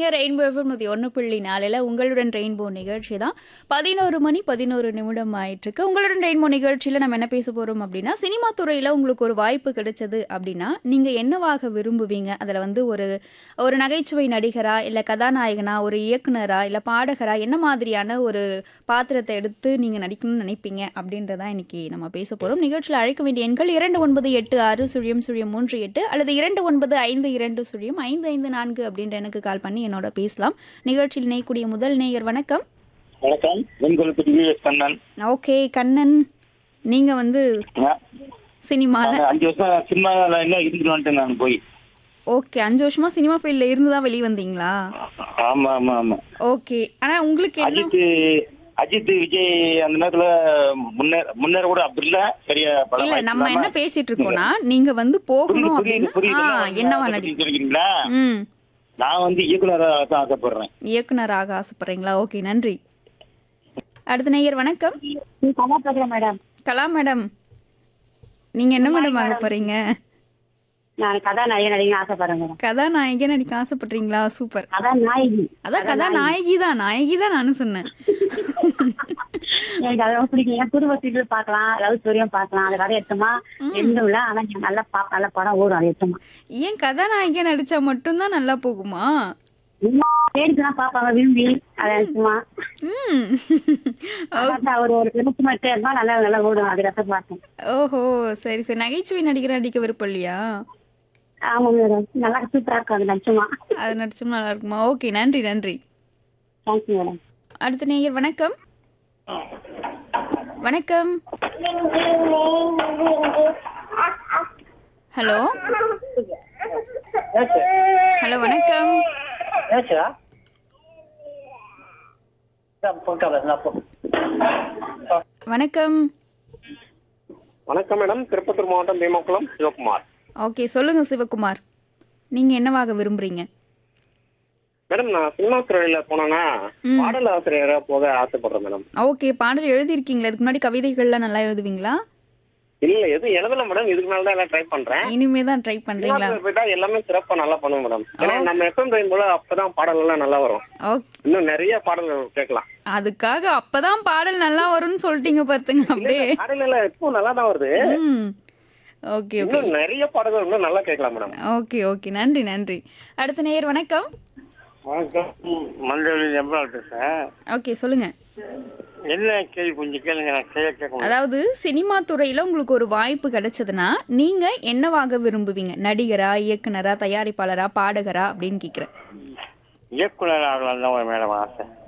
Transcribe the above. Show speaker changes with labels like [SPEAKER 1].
[SPEAKER 1] இருக்கீங்க rainbow FM நூற்றி ஒன்று புள்ளி நாலில் உங்களுடன் ரெயின்போ நிகழ்ச்சி தான் பதினோரு மணி பதினோரு நிமிடம் ஆயிட்டிருக்கு உங்களுடன் ரெயின்போ நிகழ்ச்சியில் நம்ம என்ன பேச போகிறோம் அப்படின்னா சினிமா துறையில் உங்களுக்கு ஒரு வாய்ப்பு கிடைச்சது அப்படின்னா நீங்கள் என்னவாக விரும்புவீங்க அதில் வந்து ஒரு ஒரு நகைச்சுவை நடிகரா இல்லை கதாநாயகனா ஒரு இயக்குனரா இல்லை பாடகரா என்ன மாதிரியான ஒரு பாத்திரத்தை எடுத்து நீங்கள் நடிக்கணும்னு நினைப்பீங்க அப்படின்றதான் இன்னைக்கு நம்ம பேச போகிறோம் நிகழ்ச்சியில் அழைக்க வேண்டிய எண்கள் இரண்டு ஒன்பது எட்டு ஆறு சுழியம் சுழியம் மூன்று எட்டு அல்லது இரண்டு ஒன்பது ஐந்து இரண்டு சுழியம் ஐந்து ஐந்து நான்கு அப்படின்ற எனக்கு கால் பண்ணி என்னோட பேசலாம் நிகழ்ச்சியில் இணையக்கூடிய முதல் நேயர் வணக்கம்
[SPEAKER 2] வணக்கம் வெண்கொழுப்பு விஎஸ் கண்ணன்
[SPEAKER 1] ஓகே கண்ணன் நீங்கள் வந்து
[SPEAKER 2] நான்
[SPEAKER 1] சினிமாவில்
[SPEAKER 2] அஞ்சு வருஷம் சினிமாவில் என்ன இருந்துட்டு வந்துட்டேன் நான் போய்
[SPEAKER 1] ஓகே அஞ்சு வருஷமா சினிமா ஃபீல்டில் இருந்து தான் வெளியே வந்தீங்களா
[SPEAKER 2] ஆமா ஆமா ஆமா
[SPEAKER 1] ஓகே ஆனால் உங்களுக்கு என்ன
[SPEAKER 2] அஜித் அஜித் விஜய் அந்த நேரத்துல முன்னேற முன்னேற கூட அப்படி இல்ல சரியா படம்
[SPEAKER 1] இல்ல
[SPEAKER 2] வாய்ப்பு
[SPEAKER 1] நம்ம
[SPEAKER 2] இல்லாம-
[SPEAKER 1] என்ன பேசிட்டு இருக்கோம்னா நீங்க வந்து போகணும்
[SPEAKER 2] புரியுது
[SPEAKER 1] அப்படின்னா
[SPEAKER 2] புரியுது
[SPEAKER 1] ஆ,
[SPEAKER 2] புரியுது
[SPEAKER 1] என்னவா
[SPEAKER 2] அதை
[SPEAKER 1] நடி
[SPEAKER 2] பத்தி சொல்லிக்கிறீங்களா
[SPEAKER 1] ம்
[SPEAKER 2] நான் வந்து இயக்குனராக தான் ஆசைப்படுறேன்
[SPEAKER 1] இயக்குனராக ஆசைப்படுறீங்களா ஓகே நன்றி அடுத்த நேயர் வணக்கம்
[SPEAKER 3] கலாபதிரம் மேடம்
[SPEAKER 1] கலா மேடம் நீங்க என்ன மேடம் வாங்க போறீங்க
[SPEAKER 3] நான் கதாநாயகன் நடிகை ஆசைப்படுறேன் மேடம்
[SPEAKER 1] கதாநாயகி நடிக்க ஆசைப்படுறீங்களா சூப்பர்
[SPEAKER 3] கதாநாயகி
[SPEAKER 1] அதான் கதாநாயகி தான் நாயகி தான் நானும் சொன்னேன்
[SPEAKER 3] எனக்கு அதை ரொம்ப பிடிக்கும் என் குடும்ப சீரியல் பார்க்கலாம் லவ் ஸ்டோரியும் பார்க்கலாம் அது கதை எடுத்தோமா எந்த இல்ல ஆனா நான் நல்லா பாப்பேன் நல்ல படம் ஓடும் அது எடுத்தோமா
[SPEAKER 1] ஏன் கதாநாயகியா நடிச்சா மட்டும்தான் நல்லா போகுமா
[SPEAKER 3] தேடிச்சுனா பாப்பாங்க விரும்பி அதை சும்மா
[SPEAKER 1] ம்
[SPEAKER 3] அதான் ஒரு ஒரு நிமிஷம் மட்டும் இருந்தா நல்லா நல்லா ஓடும் அது ரசம் பார்த்தேன்
[SPEAKER 1] ஓஹோ சரி சரி நகைச்சுவை நடிகர் நடிக்க விருப்பம் இல்லையா
[SPEAKER 3] ஆமா மேடம் நல்லா சூப்பரா இருக்கும் அது நிச்சயமா
[SPEAKER 1] அது நடிச்சோம் நல்லா இருக்குமா ஓகே நன்றி நன்றி
[SPEAKER 3] தேங்க்யூ மேடம்
[SPEAKER 1] அடுத்த நேயர் வணக்கம் வணக்கம் ஹலோ ஹலோ வணக்கம் வணக்கம்
[SPEAKER 4] வணக்கம் மேடம் திருப்பத்தூர் மாவட்டம் பீமாக்குளம் சிவகுமார்
[SPEAKER 1] ஓகே சொல்லுங்க சிவகுமார் நீங்க என்னவாக விரும்புறீங்க
[SPEAKER 4] மேடம் நான் சினிமா துறையில போனேன்னா பாடல் ஆசிரியரா போக ஆசைப்படுறேன் மேடம்
[SPEAKER 1] ஓகே பாடல் எழுதியிருக்கீங்களா இதுக்கு முன்னாடி கவிதைகள்லாம் நல்லா எழுதுவீங்களா
[SPEAKER 4] இல்ல எதுவும் எழுதல மேடம் இதுக்கு மேல தான் எல்லாம் ட்ரை பண்றேன்
[SPEAKER 1] இனிமே தான் ட்ரை
[SPEAKER 4] சினிமா
[SPEAKER 1] பண்றீங்களா
[SPEAKER 4] துறை போயிட்டா எல்லாமே சிறப்பா நல்லா பண்ணுவேன் மேடம் ஏன்னா நம்ம எஃப்எம் ட்ரெயின் போல அப்பதான் பாடல் எல்லாம் நல்லா வரும்
[SPEAKER 1] ஓகே
[SPEAKER 4] இன்னும் நிறைய பாடல்கள் கேட்கலாம்
[SPEAKER 1] அதுக்காக அப்பதான் பாடல் நல்லா வரும்னு சொல்லிட்டீங்க பாத்துங்க அப்படியே
[SPEAKER 4] பாடல் எல்லாம் இப்போ நல்லா தான் வருது
[SPEAKER 1] ம் ஓகே ஓகே
[SPEAKER 4] இன்னும் நிறைய பாடல்கள் இன்னும் நல்லா கேட்கலாம் மேடம்
[SPEAKER 1] ஓகே ஓகே நன்றி நன்றி அடுத்த நேயர் வணக்கம்
[SPEAKER 4] வணக்கம் மண்டலி எம்பாள் சார்
[SPEAKER 1] ஓகே சொல்லுங்க
[SPEAKER 4] என்ன கேள்வி கொஞ்சம் கேளுங்க நான் கேட்க கேட்க
[SPEAKER 1] அதாவது சினிமா துறையில உங்களுக்கு ஒரு வாய்ப்பு கிடைச்சதுன்னா நீங்க என்னவாக விரும்புவீங்க நடிகரா இயக்குனரா தயாரிப்பாளரா பாடகரா அப்படின்னு கேக்குறேன்
[SPEAKER 4] இயக்குனர் ஆகலாம் தான் மேடம் ஆசை